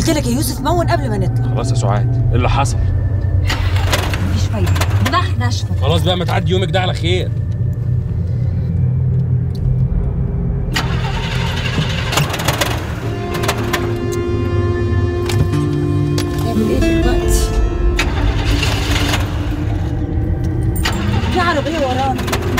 قلت لك يا يوسف مون قبل ما نطلع خلاص يا سعاد ايه اللي حصل مفيش فايده دماغي ناشفه خلاص بقى ما تعدي يومك ده على خير نعمل ايه دلوقتي في عربيه ورانا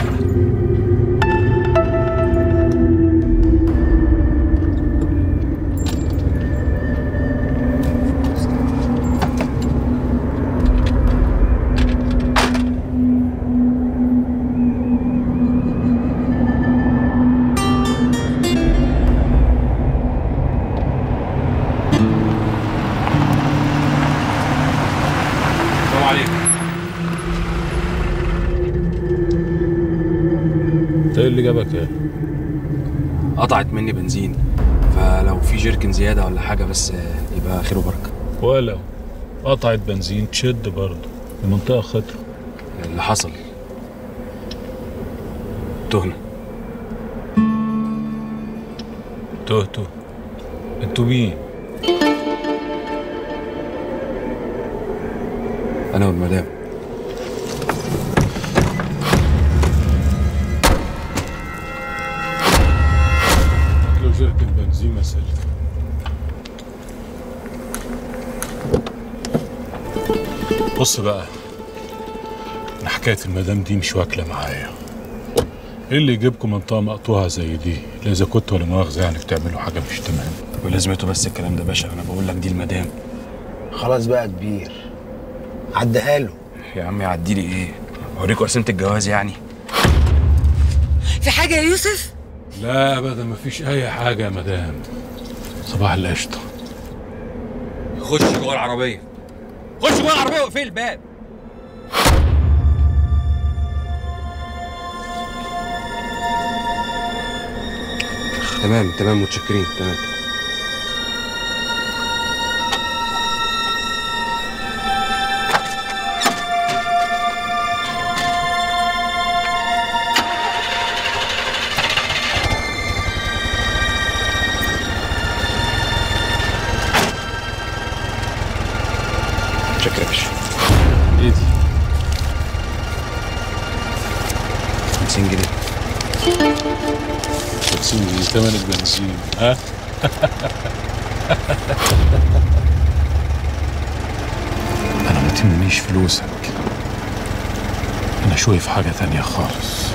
السلام عليكم انت ايه اللي جابك ايه؟ قطعت مني بنزين فلو في جيركن زياده ولا حاجه بس آه، يبقى خير وبركه ولو قطعت بنزين تشد برضه المنطقة خطرة اللي حصل تهنا تهتو انتوا مين؟ انا والمدام لو جركن بنزين مسألة بص بقى انا حكاية المدام دي مش واكلة معايا ايه اللي يجيبكم منطقة مقطوعة زي دي لا اذا كنتوا ولا مؤاخذة يعني بتعملوا حاجة مش تمام ولازمته بس الكلام ده باشا انا بقول لك دي المدام خلاص بقى كبير عدها له يا عم يعدي لي ايه اوريكم قسيمه الجواز يعني في حاجه يا يوسف لا ابدا مفيش اي حاجة يا مدام صباح القشطة خش جوه العربيه خش جوه العربيه واقفل الباب تمام تمام متشكرين تمام شكرا يا باشا ايه دي؟ 50 جنيه 50 جنيه تمن البنزين ها؟ انا ما تهمنيش فلوسك انا شوي في حاجة تانية خالص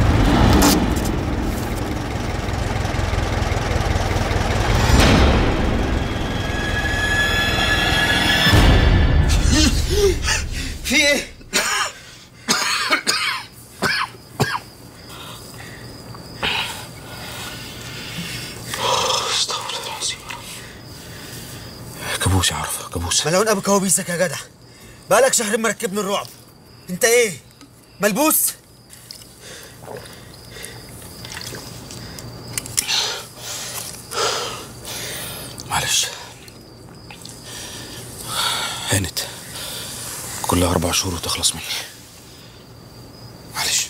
في ايه؟ استغفر الله العظيم كابوس يا عرفه كابوس ملعون ابو كوابيسك يا جدع بقالك شهرين مركبني الرعب انت ايه؟ ملبوس؟ معلش هانت كلها أربع شهور وتخلص مني معلش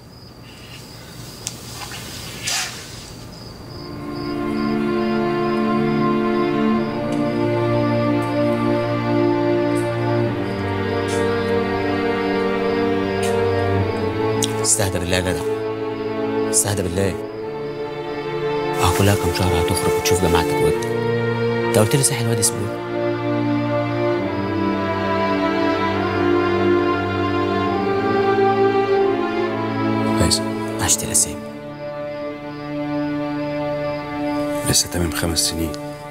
استهدى بالله يا جدع استهدى بالله اه كلها كام شهر هتخرج وتشوف جماعتك وابنك انت قلت لي صحيح الواد اسمه ايه؟ كويس عشت الاسامي لسه تمام خمس سنين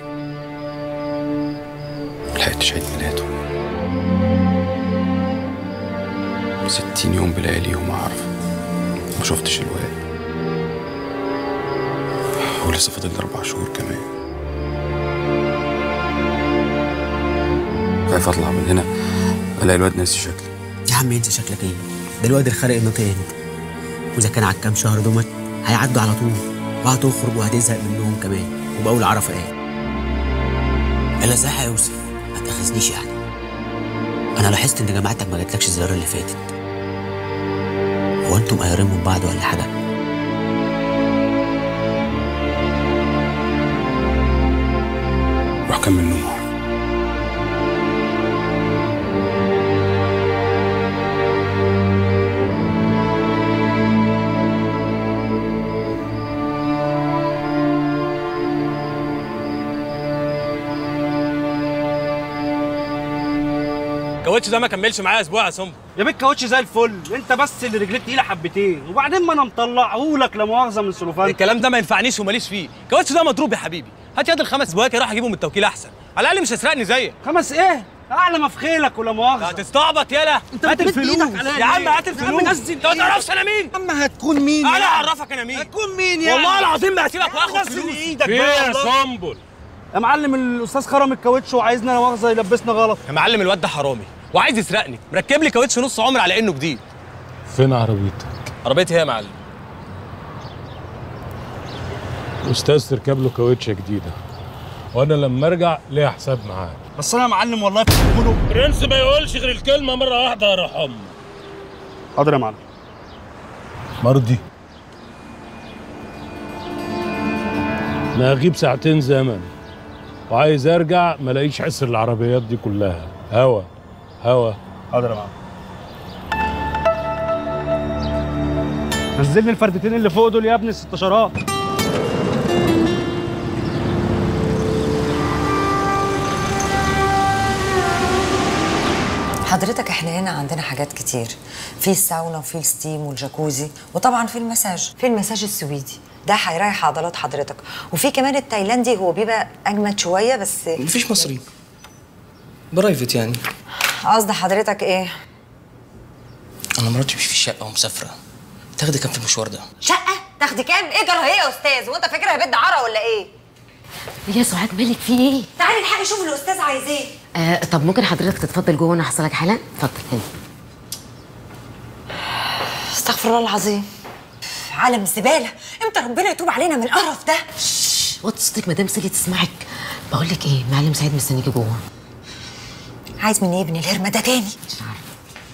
ملحقتش عيد ميلاده ستين يوم بلياليهم أعرف ما شفتش الواد ولسه فاضل لي أربع شهور كمان خايف أطلع من هنا ألاقي الواد ناسي شكلي يا عم انت شكلك ايه؟ ده الواد الخارق النطق انت واذا كان على الكام شهر دومت هيعدوا على طول وهتخرج وهتزهق منهم كمان وبقول عرفه ايه الا صح يا يوسف ما تاخذنيش يعني انا لاحظت ان جماعتك ما جاتلكش الزياره اللي فاتت هو انتم قايرين من بعض ولا حاجه روح كمل نوم الكاوتش ده ما كملش معايا اسبوع يا سمبو يا بيت كاوتش زي الفل انت بس اللي رجليك تقيله حبتين وبعدين ما انا مطلعهولك لا مؤاخذه من سلوفان الكلام ده ما ينفعنيش وماليش فيه الكاوتش ده مضروب يا حبيبي هات يد الخمس بواكي راح اجيبه من التوكيل احسن على الاقل مش هيسرقني زيك خمس ايه اعلى ما في خيلك ولا مؤاخذه هتستعبط يالا انت هات بتمد الفلوس ايدك عليا يا عم ليه؟ هات يا عم الفلوس نزل انت ما تعرفش انا مين اما هتكون مين انا يعني؟ اعرفك انا مين هتكون مين يعني والله العظيم ما هسيبك واخد نزل فلوس ايدك في ايه بقى يا والله. سنبل يا معلم الاستاذ خرم الكاوتش وعايزنا لا مؤاخذه يلبسنا غلط يا معلم الواد ده حرامي وعايز يسرقني مركب لي كاوتش نص عمر على انه جديد فين عربيتك عربيتي هي يا معلم استاذ تركب له كاوتشه جديده وانا لما ارجع ليا حساب معاه بس انا يا معلم والله بقوله برنس ما يقولش غير الكلمه مره واحده يا رحم حاضر يا معلم مرضي انا هغيب ساعتين زمن وعايز ارجع ما الاقيش حسر العربيات دي كلها هوا هوا حاضر يا معلم نزل لي الفردتين اللي فوق دول يا ابني الستاشرات حضرتك احنا هنا عندنا حاجات كتير في الساونا وفي الستيم والجاكوزي وطبعا في المساج في المساج السويدي ده هيريح عضلات حضرتك وفي كمان التايلاندي هو بيبقى اجمد شويه بس مفيش مصري برايفت يعني قصد حضرتك ايه انا مراتي مش في الشقه ومسافره تاخدي كام في المشوار ده شقه تاخدي كام ايه جرى ايه يا استاذ وانت فاكرها بيت دعاره ولا ايه يا سعاد مالك في ايه؟ تعالي الحقي شوف الاستاذ عايز ايه آه طب ممكن حضرتك تتفضل جوه وانا هحصلك حالا؟ اتفضل هنا استغفر الله العظيم عالم زباله امتى ربنا يتوب علينا من القرف ده وطي صوتك مدام سالي تسمعك بقول لك ايه معلم سعيد مستنيكي جوه عايز مني ايه ابن الهرمه ده تاني مش عارفه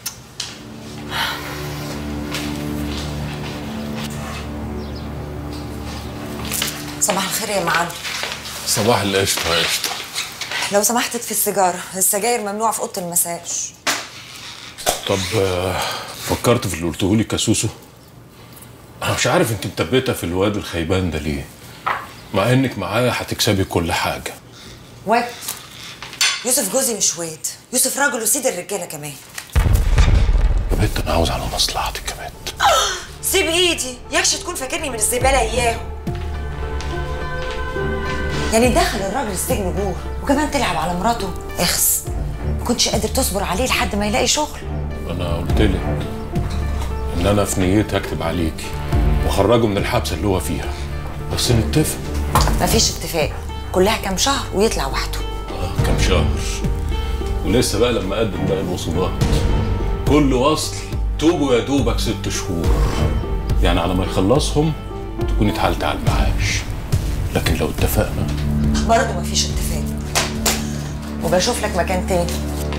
صباح الخير يا معلم صباح القشطه يا قشطه لو سمحت في السيجاره السجاير ممنوعه في اوضه المساج طب آه، فكرت في اللي قلته لي كاسوسو انا مش عارف انت مثبته في الواد الخيبان ده ليه مع انك معايا هتكسبي كل حاجه واد يوسف جوزي مش واد يوسف راجل وسيد الرجاله كمان يا بنت انا عاوز على مصلحتك يا بنت سيب ايدي يكش تكون فاكرني من الزباله اياه يعني دخل الراجل السجن جوه وكمان تلعب على مراته اخس ما كنتش قادر تصبر عليه لحد ما يلاقي شغل انا قلت لك ان انا في نيتي اكتب عليكي واخرجه من الحبسه اللي هو فيها بس نتفق مفيش اتفاق كلها كام شهر ويطلع وحده آه، كام شهر ولسه بقى لما اقدم بقى الوصولات كل وصل توبوا يا دوبك ست شهور يعني على ما يخلصهم تكوني اتحالتي على المعاش لكن لو اتفقنا برضه مفيش اتفاق وبشوف لك مكان تاني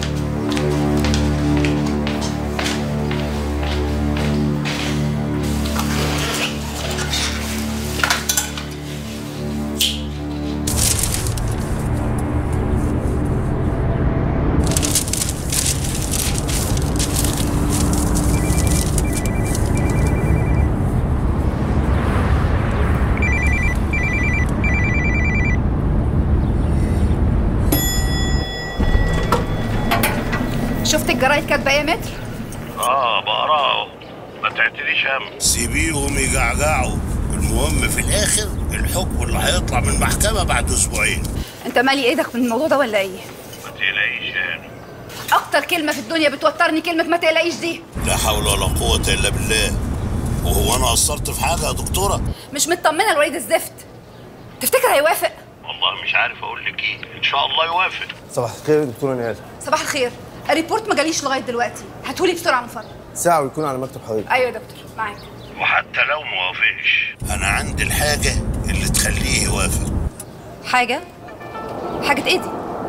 شفت الجرايد كاتبه ايه يا متر اه بقراه ما تعتليش هم سيبيهم يجعجعوا المهم في الاخر الحكم اللي هيطلع من المحكمه بعد اسبوعين انت مالي ايدك من الموضوع ده ولا ايه ما تقلقيش يعني اكتر كلمه في الدنيا بتوترني كلمه ما تقلقيش دي لا حول ولا قوه الا بالله وهو انا قصرت في حاجه يا دكتوره مش مطمنه لوليد الزفت تفتكر هيوافق والله مش عارف اقول لك ايه ان شاء الله يوافق صباح الخير يا دكتوره نهال صباح الخير الريبورت ما جاليش لغايه دلوقتي هاتهولي بسرعه من فضلك ساعة ويكون على مكتب حضرتك ايوه يا دكتور معاك وحتى لو موافقش انا عندي الحاجه اللي تخليه يوافق حاجه حاجه ايه دي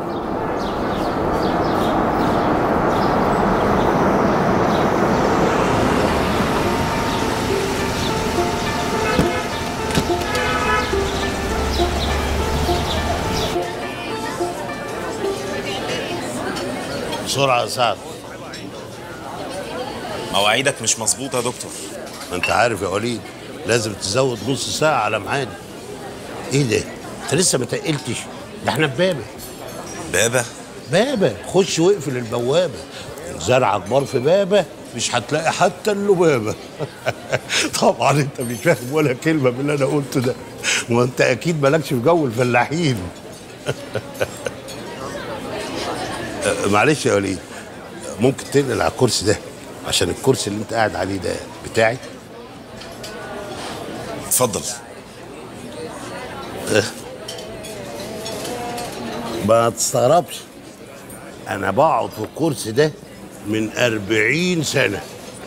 بسرعه يا سعد مواعيدك مش مظبوطه يا دكتور ما انت عارف يا وليد لازم تزود نص ساعه على ميعادي ايه ده انت لسه ما تقلتش ده احنا في بابه بابا بابا خش واقفل البوابه زرع كبار في بابا مش هتلاقي حتى اللبابه طبعا انت مش فاهم ولا كلمه من اللي انا قلته ده وانت اكيد مالكش في جو الفلاحين أه، معلش يا وليد ممكن تنقل على الكرسي ده عشان الكرسي اللي انت قاعد عليه ده بتاعي اتفضل أه. ما تستغربش انا بقعد في الكرسي ده من أربعين سنة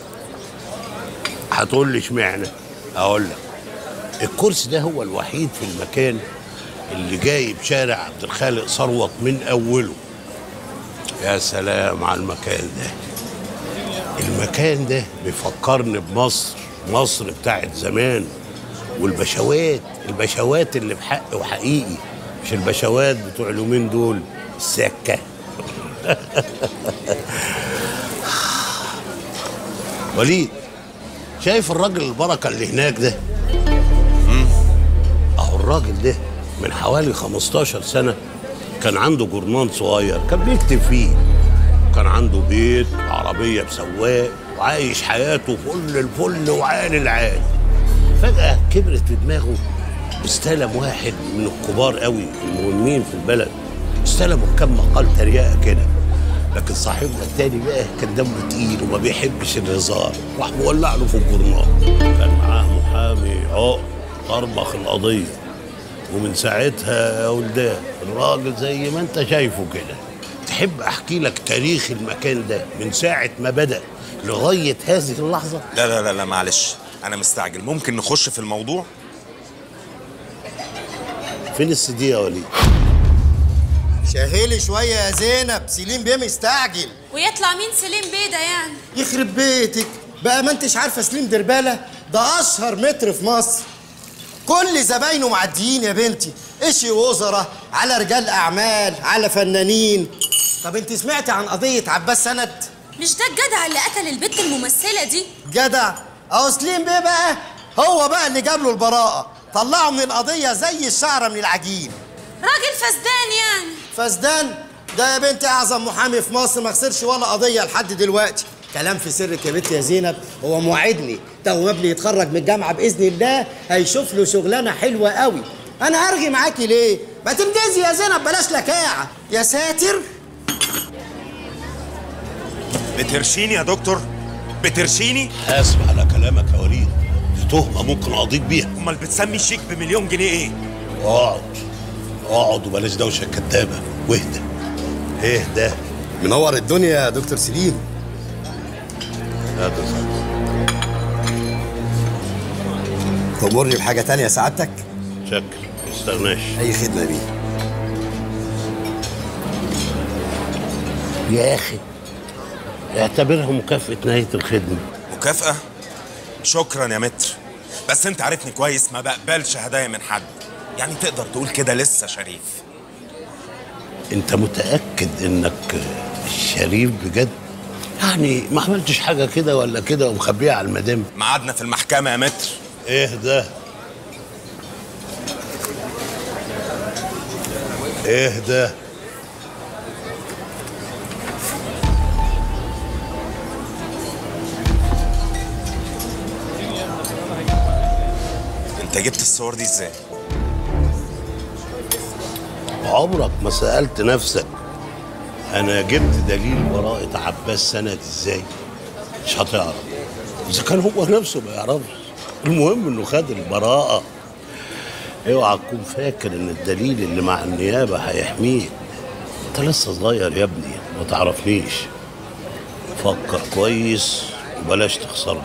هتقول لي اشمعنى اقول لك الكرسي ده هو الوحيد في المكان اللي جايب شارع عبد الخالق ثروت من اوله يا سلام على المكان ده المكان ده بيفكرني بمصر مصر بتاعت زمان والبشوات البشوات اللي بحق وحقيقي مش البشوات بتوع اليومين دول السكه وليد شايف الراجل البركه اللي هناك ده اهو الراجل ده من حوالي 15 سنه كان عنده جورنان صغير كان بيكتب فيه كان عنده بيت وعربيه بسواق وعايش حياته فل الفل وعال العال فجاه كبرت في دماغه استلم واحد من الكبار قوي المهمين في البلد استلموا كم مقال تريقه كده لكن صاحبنا التاني بقى كان دمه تقيل وما بيحبش الهزار راح مولع له في الجورنال كان معاه محامي عقد طربخ القضيه ومن ساعتها يا ولدان الراجل زي ما انت شايفه كده تحب احكي لك تاريخ المكان ده من ساعه ما بدا لغايه هذه اللحظه لا لا لا لا معلش انا مستعجل ممكن نخش في الموضوع فين السي دي يا وليد شاهلي شوية يا زينب سليم بيه مستعجل ويطلع مين سليم بيه ده يعني يخرب بيتك بقى ما انتش عارفة سليم دربالة ده أشهر متر في مصر كل زباينه معديين يا بنتي اشي وزراء على رجال أعمال على فنانين طب انت سمعتي عن قضية عباس سند مش ده الجدع اللي قتل البت الممثلة دي جدع اهو سليم بيه بقى هو بقى اللي جاب له البراءة طلعه من القضية زي الشعرة من العجين راجل فسدان يعني فسدان ده يا بنتي اعظم محامي في مصر ما خسرش ولا قضيه لحد دلوقتي كلام في سرك يا بنتي يا زينب هو موعدني تو ما ابني يتخرج من الجامعه باذن الله هيشوف له شغلانه حلوه قوي انا هرغي معاكي ليه ما تنجزي يا زينب بلاش لكاعه يا ساتر بترشيني يا دكتور بترشيني حاسب على كلامك يا وليد دي تهمه ممكن اقضيك بيها امال بتسمي شيك بمليون جنيه ايه اقعد اقعد وبلاش دوشه كدابه واهدى اهدى منور الدنيا يا دكتور سليم لا تزعل تأمرني بحاجه تانية يا سعادتك شكر ما يستغناش اي خدمه بيه يا اخي اعتبرها مكافاه نهايه الخدمه مكافأة شكرا يا متر بس انت عارفني كويس ما بقبلش هدايا من حد يعني تقدر تقول كده لسه شريف انت متاكد انك شريف بجد يعني ما عملتش حاجه كده ولا كده ومخبيها على المدام ميعادنا في المحكمة يا متر اهدى اهدى انت جبت الصور دي ازاي عمرك ما سألت نفسك أنا جبت دليل براءة عباس سند إزاي؟ مش هتعرف إذا كان هو نفسه ما يعرفش المهم إنه خد البراءة اوعى تكون فاكر إن الدليل اللي مع النيابة هيحميك أنت لسه صغير يا ابني ما تعرفنيش فكر كويس وبلاش تخسرني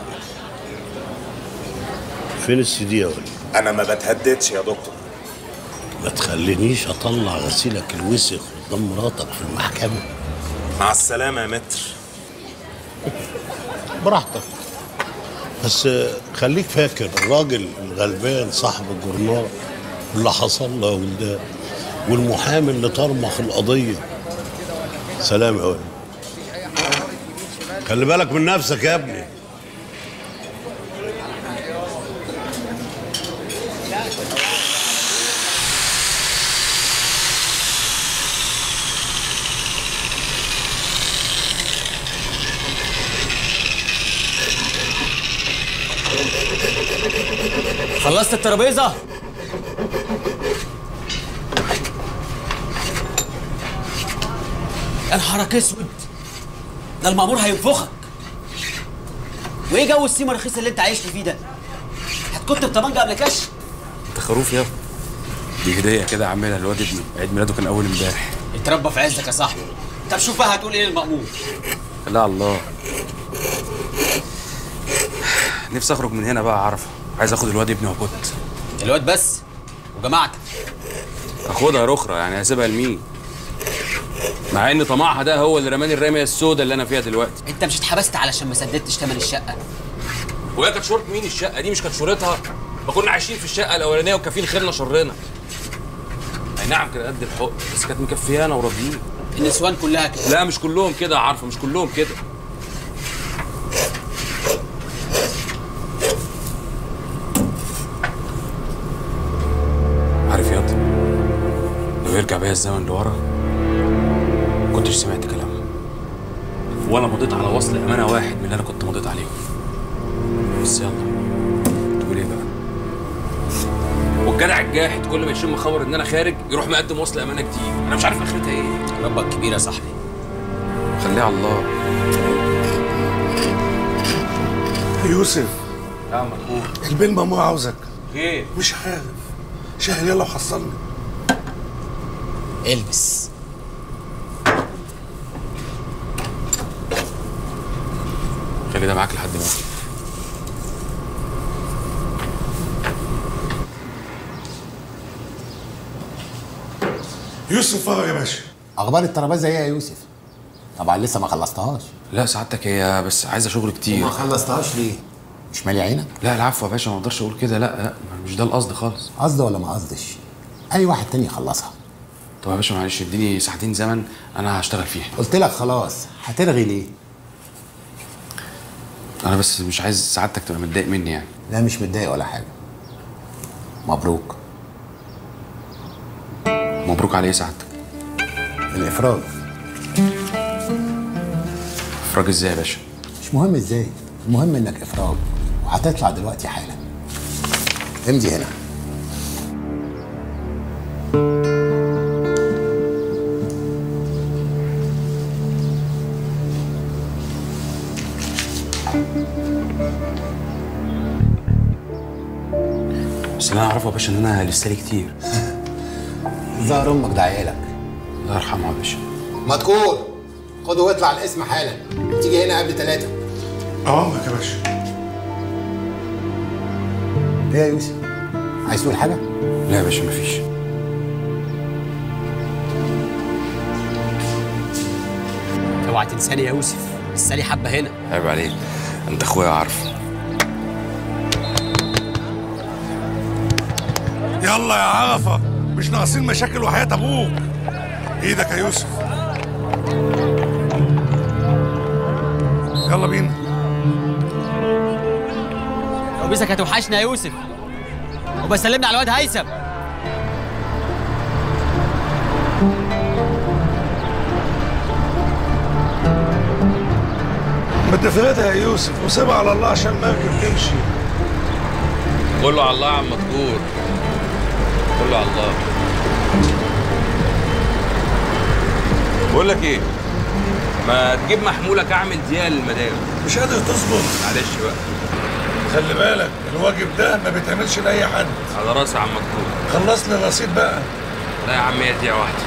فين السي دي يا وليد؟ انا ما بتهددش يا دكتور ما تخلينيش اطلع غسيلك الوسخ قدام مراتك في المحكمه مع السلامة يا متر براحتك بس خليك فاكر الراجل الغلبان صاحب الجورنال اللي حصل له ولدان والمحامي اللي طرمخ القضيه سلام يا ولد خلي بالك من نفسك يا ابني خلصت الترابيزه يا نهارك اسود ده المأمور هينفخك وايه جو السيما الرخيص اللي انت عايش فيه ده هتكت بطبنجة قبل كش انت خروف يا دي هديه كده عاملها لواد ابني عيد ميلاده كان اول امبارح اتربى في عزك يا صاحبي طب شوف بقى هتقول ايه للمأمور لا على الله نفسي اخرج من هنا بقى اعرف عايز اخد الواد ابني وابوت الواد بس وجماعتك اخدها يا رخرة يعني هسيبها لمين مع ان طمعها ده هو اللي رماني الرميه السوداء اللي انا فيها دلوقتي انت مش اتحبست علشان ما سددتش ثمن الشقه وهي كانت شرط مين الشقه دي مش كانت شورتها ما كنا عايشين في الشقه الاولانيه وكافيين خيرنا شرنا اي نعم كده قد الحق بس كانت مكفيانا وراضيين النسوان كلها كده لا مش كلهم كده عارفه مش كلهم كده عارف ياض لو يرجع بيا الزمن لورا كنتش سمعت كلامها ولا مضيت على وصل امانه واحد من اللي انا كنت مضيت عليهم بس يلا تقول ايه بقى والجدع الجاحد كل ما يشم خبر ان انا خارج يروح مقدم وصل امانه جديد انا مش عارف اخرتها ايه ربك كبير يا صاحبي خليها على الله يوسف يا مدبور البين ماما عاوزك ايه مش عارف شاهد يلا وحصلني البس خلي ده معاك لحد ما أجي. يوسف فرج يا باشا اخبار الترابيزه ايه يا يوسف طبعا لسه ما خلصتهاش لا سعادتك هي بس عايزه شغل كتير ما خلصتهاش ليه مش مالي عينك لا العفو يا باشا ما اقدرش اقول كده لا لا مش ده القصد خالص قصد ولا ما قصدش اي واحد تاني يخلصها طب يا باشا معلش اديني ساعتين زمن انا هشتغل فيها قلت لك خلاص هترغي ليه انا بس مش عايز سعادتك تبقى متضايق مني يعني لا مش متضايق ولا حاجه مبروك مبروك على ايه سعادتك الافراج افراج ازاي يا باشا مش مهم ازاي المهم انك افراج وهتطلع دلوقتي حالا امضي هنا بس اللي انا اعرفه يا باشا ان انا لسه لي كتير ظهر امك ده عيالك الله يرحمه يا باشا مذكور خده واطلع الاسم حالا تيجي هنا قبل ثلاثة اوامرك يا باشا ايه يا يوسف عايز تقول حاجة؟ لا يا باشا مفيش اوعى تنساني يا يوسف لسه حبه هنا عيب عليك انت اخويا عارف يلا يا عرفه مش ناقصين مشاكل وحياه ابوك ايدك يا يوسف يلا بينا لبسك هتوحشنا يا يوسف وبسلمنا على الواد هيثم ما تفردها يا يوسف وسيبها على الله عشان المركب تمشي قول له على الله يا عم مذكور قول له على الله بقول لك ايه ما تجيب محمولك اعمل دقيقه للمدام مش قادر تصبر معلش بقى خلي بالك الواجب ده ما بيتعملش لاي حد على راسي يا عم مذكور خلص لي الرصيد بقى لا يا عم هي دقيقه واحده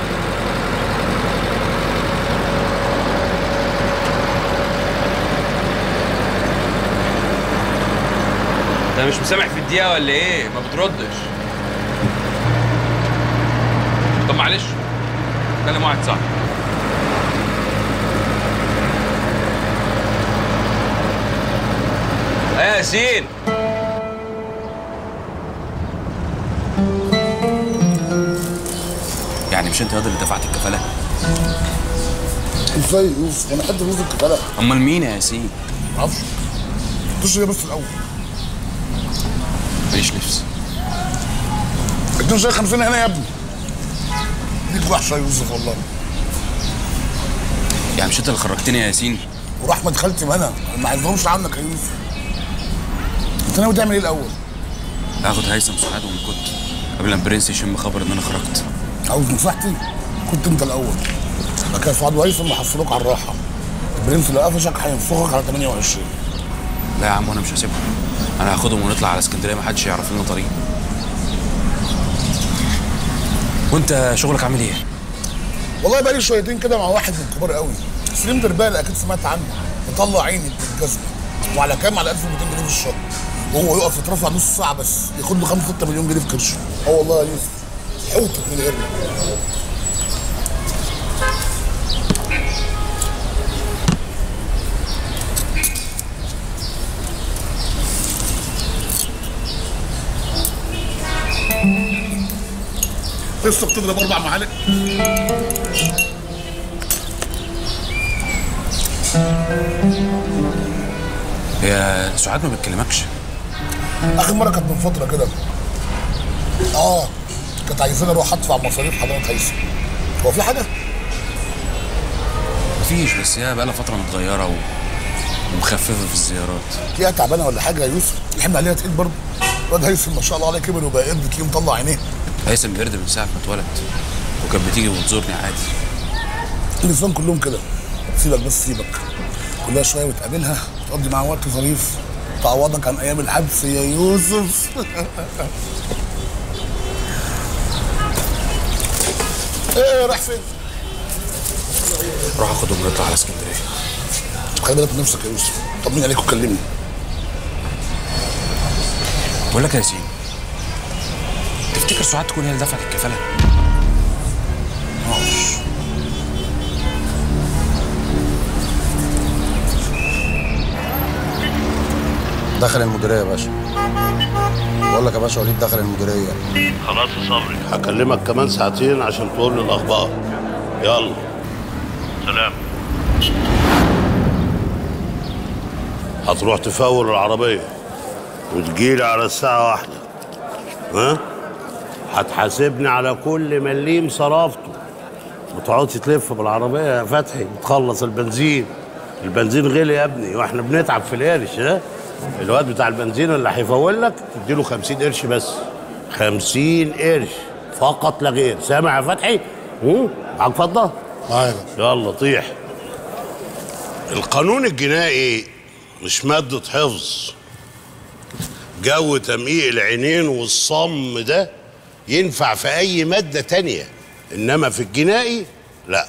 انت مش مسامع في الدقيقه ولا ايه ما بتردش طب معلش كلم واحد صاحبي ايه يا ياسين يعني مش انت ياض اللي دفعت الكفاله ازاي يا يوسف انا حد فلوس الكفاله امال مين يا ياسين معرفش خش ليه بس الاول ماليش نفس 52 هنا يا ابني ليك وحشه يا يوسف والله يعني مش انت اللي خرجتني يا ياسين وراح ما خالتي انا ما عايزهمش عنك يا يوسف انت ناوي تعمل ايه الاول؟ هاخد هيثم سعاد ومكت قبل ما برنس يشم خبر ان انا خرجت عاوز نصيحتي كنت انت الاول بعد كده سعاد وهيثم هيحصلوك على الراحه البرنس اللي قفشك هينفخك على 28 لا يا عم انا مش هسيبهم انا هاخدهم ونطلع على اسكندريه ما حدش يعرف لنا طريق وانت شغلك عامل ايه؟ والله بقالي شويتين كده مع واحد من الكبار قوي سليم دربال اكيد سمعت عنه مطلع عيني بالجزمه وعلى كام على 1200 جنيه في الشهر وهو يقف يترفع نص ساعه بس ياخد له 5 6 مليون جنيه في كرشه اه والله يا يوسف حوتك من غيرنا لسه بتضرب اربع معالق هي سعاد ما بتكلمكش اخر مره كانت من فتره كده اه كانت عايزاني اروح ادفع مصاريف حضرتك هيثم هو في حاجه؟ مفيش بس هي بقى لها فتره متغيره و... ومخففه في الزيارات فيها تعبانه ولا حاجه يا يوسف الحمل عليها تقيل برضه الواد هيثم ما شاء الله عليه كبر وبقى قرد تلاقيه مطلع عينيه هيثم قرد من ساعه ما اتولد وكانت بتيجي وتزورني عادي النسوان كلهم كده سيبك بس سيبك كلها شويه وتقابلها وتقضي معاها وقت ظريف تعوضك عن ايام الحبس يا يوسف ايه رايح فين؟ روح اخدهم ونطلع على اسكندريه خلي بالك من نفسك يا يوسف طمني عليك وكلمني بقول لك يا ياسين تفتكر سعاد تكون هي اللي دفعت الكفاله؟ معرفش دخل المديريه يا باشا بقول لك يا باشا وليد دخل المديريه خلاص يا صبري هكلمك كمان ساعتين عشان تقول لي الاخبار يلا سلام هتروح تفور العربية وتجيلي على الساعة واحدة ها؟ هتحاسبني على كل مليم صرفته ما تقعدش تلف بالعربية يا فتحي تخلص البنزين البنزين غلي يا ابني واحنا بنتعب في القرش ها الواد بتاع البنزين اللي هيفول لك تديله 50 قرش بس 50 قرش فقط لا غير سامع يا فتحي؟ هم؟ معاك فضة؟ معاك يلا طيح القانون الجنائي مش مادة حفظ جو تمقيق العينين والصم ده ينفع في أي مادة تانية إنما في الجنائي لا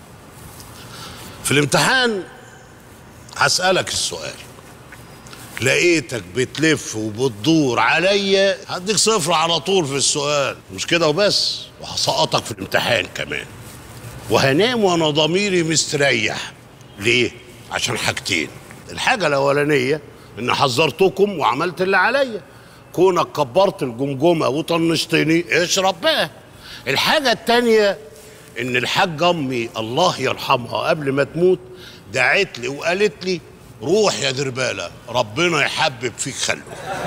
في الامتحان هسألك السؤال لقيتك بتلف وبتدور عليا هديك صفر على طول في السؤال مش كده وبس وهسقطك في الامتحان كمان وهنام وانا ضميري مستريح ليه عشان حاجتين الحاجه الاولانيه ان حذرتكم وعملت اللي عليا كونك كبرت الجمجمه وطنشتني اشرب بقى الحاجه التانيه ان الحاج امي الله يرحمها قبل ما تموت دعت لي وقالت لي روح يا درباله ربنا يحبب فيك خلقه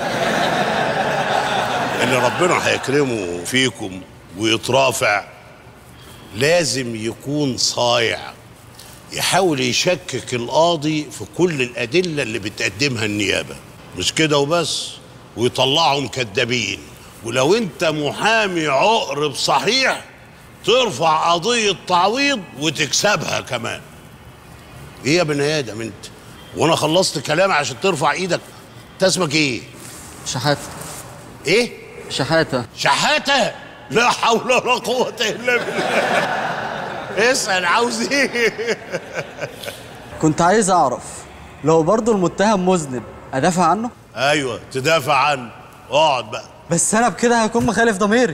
اللي ربنا هيكرمه فيكم ويترافع لازم يكون صايع يحاول يشكك القاضي في كل الأدلة اللي بتقدمها النيابة مش كده وبس ويطلعهم كدابين ولو انت محامي عقرب صحيح ترفع قضية تعويض وتكسبها كمان ايه يا بني ادم انت وانا خلصت كلامي عشان ترفع ايدك انت اسمك ايه شحاتة ايه شحاتة شحاتة لا حول ولا قوة الا بالله اسأل عاوز ايه كنت عايز اعرف لو برضه المتهم مذنب ادافع عنه ايوه تدافع عنه اقعد بقى بس انا بكده هكون مخالف ضميري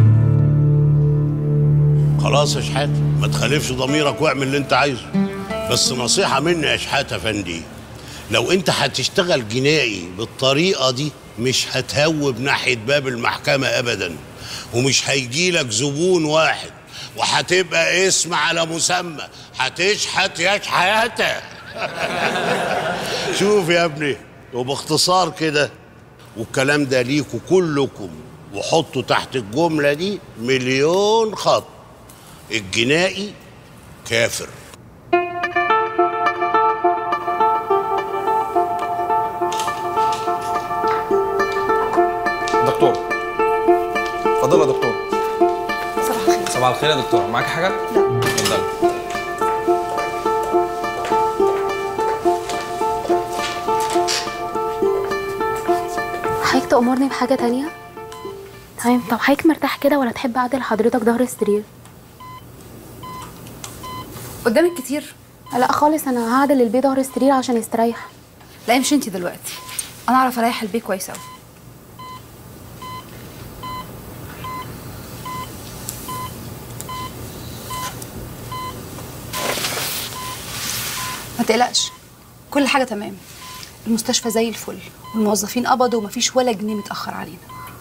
خلاص يا شحاتة ما تخالفش ضميرك واعمل اللي انت عايزه بس نصيحة مني يا شحاتة فندي لو انت هتشتغل جنائي بالطريقة دي مش هتهوب ناحية باب المحكمة ابدا ومش هيجيلك زبون واحد وهتبقى اسم على مسمى هتشحت يا شحاتة شوف يا ابني وباختصار كده والكلام ده ليكوا كلكم وحطوا تحت الجملة دي مليون خط الجنائي كافر ده اتفضل يا دكتور صباح الخير صباح الخير يا دكتور معاك حاجه لا اتفضل حضرتك تأمرني بحاجة تانية؟ تمام طب حضرتك مرتاح كده ولا تحب أعدل لحضرتك ظهر السرير؟ قدامك كتير لا خالص أنا هعدل البيه ظهر السرير عشان يستريح لا امشي انت دلوقتي انا اعرف اريح البيت كويس قوي ما تقلقش كل حاجه تمام المستشفى زي الفل والموظفين قبضوا ومفيش ولا جنيه متاخر علينا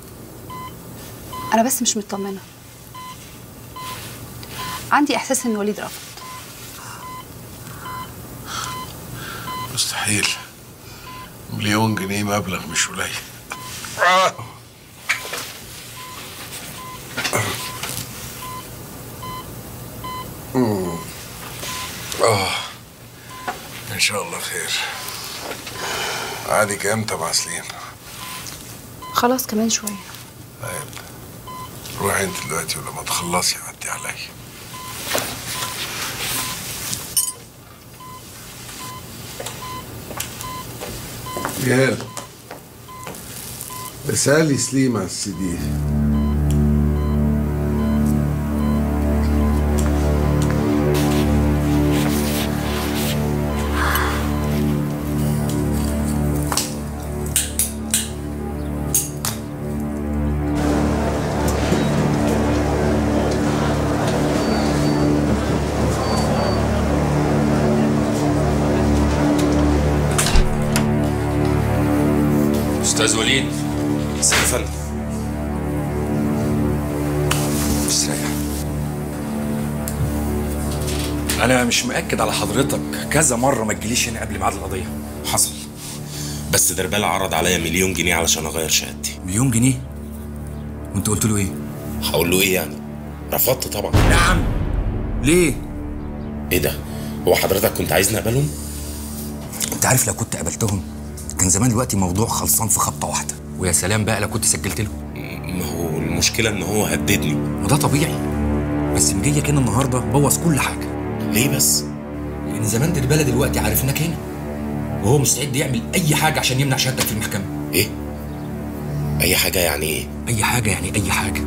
انا بس مش مطمنه عندي احساس ان وليد رفض مستحيل مليون جنيه مبلغ مش قليل مم. اه ان شاء الله خير عادي امتى مع سليم خلاص كمان شويه طيب روحي انت دلوقتي ولما تخلصي عدي عليا يا رسالي سليم على السي دي استاذ وليد مساء الفل استريح انا مش مأكد على حضرتك كذا مره ما تجيليش هنا قبل ميعاد القضيه حصل بس دربال عرض عليا مليون جنيه علشان اغير شهادتي مليون جنيه وانت قلت له ايه هقول له ايه يعني رفضت طبعا نعم ليه ايه ده هو حضرتك كنت عايزني اقبلهم انت عارف لو كنت قابلتهم كان زمان دلوقتي موضوع خلصان في خبطه واحده ويا سلام بقى لو كنت سجلت له ما هو المشكله ان هو هددني وده طبيعي بس مجيك هنا النهارده بوظ كل حاجه ليه بس لان زمان درباله دلوقتي عارفناك هنا وهو مستعد يعمل اي حاجه عشان يمنع شهادتك في المحكمه ايه اي حاجه يعني ايه اي حاجه يعني اي حاجه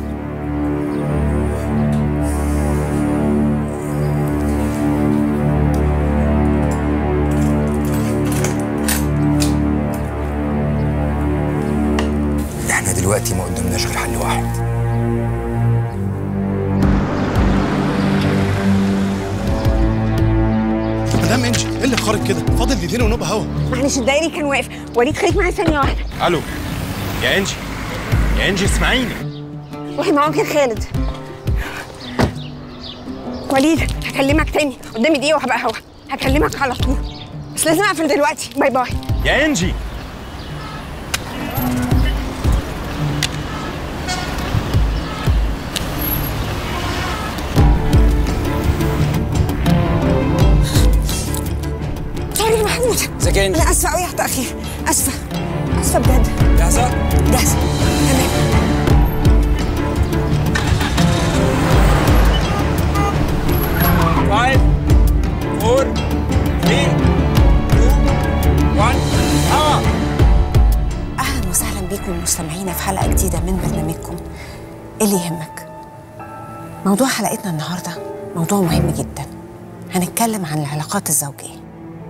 احنا دلوقتي ما قدامناش غير حل واحد مدام انجي ايه اللي خارج كده فاضل دقيقتين ونبقى هوا معلش الدائري كان واقف وليد خليك معايا ثانيه واحده الو يا انجي يا انجي اسمعيني روحي مع ممكن خالد وليد هكلمك تاني قدامي دقيقه وهبقى هوا هكلمك على طول بس لازم اقفل دلوقتي باي باي يا انجي سوري يا محمود ازيك يا انجي انا اسفه قوي على التاخير اسفه اسفه بجد جاهزه جاهزه تمام فايف فور ثري تو وان هوا اهلا وسهلا بيكم مستمعينا في حلقه جديده من برنامجكم اللي يهمك موضوع حلقتنا النهارده موضوع مهم جدا هنتكلم عن العلاقات الزوجيه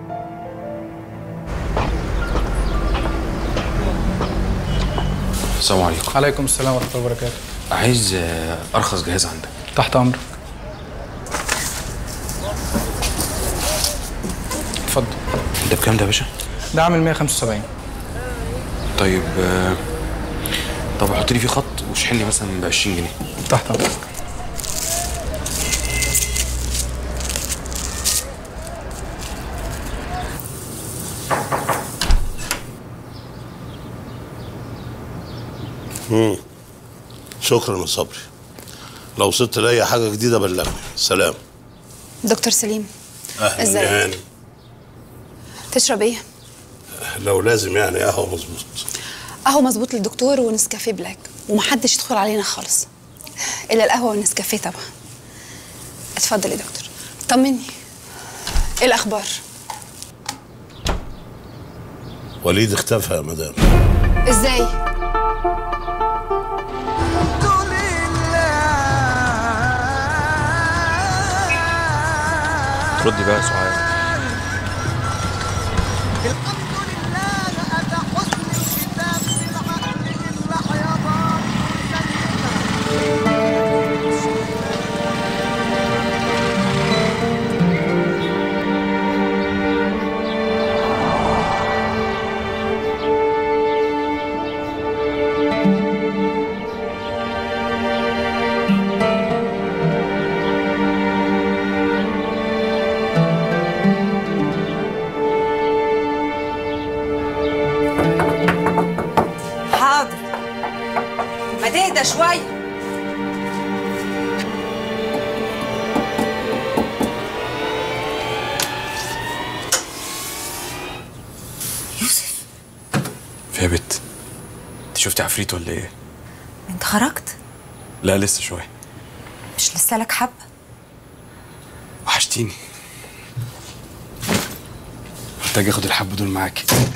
السلام عليكم عليكم السلام ورحمه الله وبركاته عايز آه، ارخص جهاز عندك تحت امرك اتفضل ده بكام ده يا باشا ده عامل 175 طيب آه، طب حط لي فيه خط واشحن لي مثلا ب 20 جنيه تحت امرك مم. شكرا يا صبري لو وصلت لاي حاجه جديده بلغني سلام دكتور سليم اهلا ازيك؟ يا هاني تشرب ايه لو لازم يعني قهوه مظبوط قهوه مظبوط للدكتور ونسكافيه بلاك ومحدش يدخل علينا خالص الا القهوه والنسكافيه طبعا اتفضل يا دكتور طمني ايه الاخبار وليد اختفى يا مدام ازاي ردي بقى يا سعاد حاضر ما تهدى شويه في يا بت انت شفتي عفريت ولا ايه؟ انت خرجت لا لسه شويه مش لسه لك حبه وحشتيني محتاج اخد الحبة دول معاكي